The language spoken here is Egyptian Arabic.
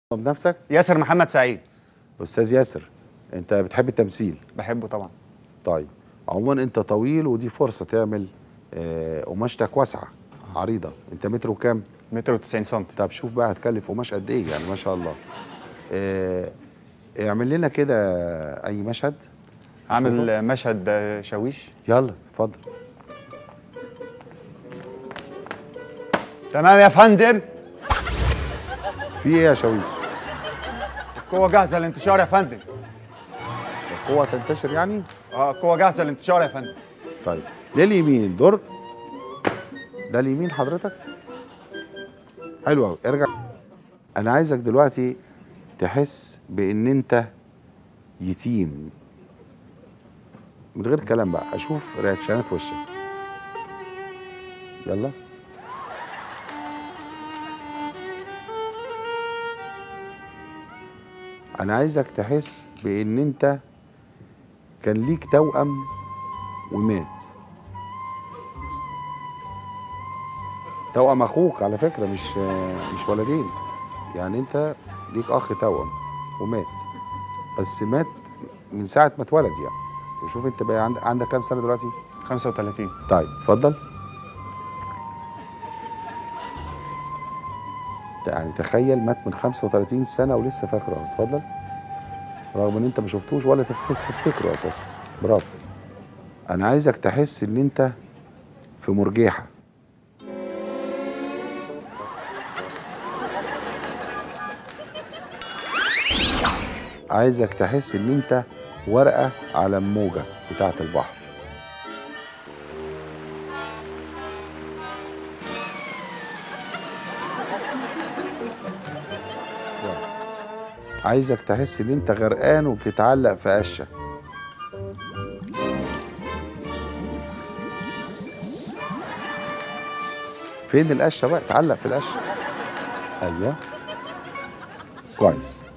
بنفسك ياسر محمد سعيد استاذ ياسر انت بتحب التمثيل بحبه طبعا طيب عموما انت طويل ودي فرصه تعمل آه، قماشتك واسعه عريضه انت متر وكام متر و90 سم طب شوف بقى هتكلف قماش قد ايه يعني ما شاء الله آه، اعمل لنا كده اي مشهد عامل مشهد آه، شاويش يلا اتفضل تمام يا فندم في ايه يا شاويش القوة جاهزة للانتشار يا فندم القوه تنتشر يعني اه القوة جاهزة للانتشار يا فندم طيب ليه اليمين دور ده اليمين حضرتك حلو قوي ارجع انا عايزك دلوقتي تحس بان انت يتيم من غير كلام بقى اشوف رياكشنات وشك يلا انا عايزك تحس بان انت كان ليك توأم ومات توأم اخوك على فكره مش مش ولدين يعني انت ليك اخ توأم ومات بس مات من ساعه ما اتولد يعني وشوف انت بقى عندك عندك كام سنه دلوقتي 35 طيب اتفضل يعني تخيل مات من 35 سنه ولسه فاكره اتفضل رغم ان انت ما شفتوش ولا تف- تفتكره اساسا برافو انا عايزك تحس ان انت في مرجيحه عايزك تحس ان انت ورقه على الموجه بتاعه البحر كويس. عايزك تحس ان انت غرقان وبتتعلق في قشه فين القشه بقى اتعلق في القشه ايوه كويس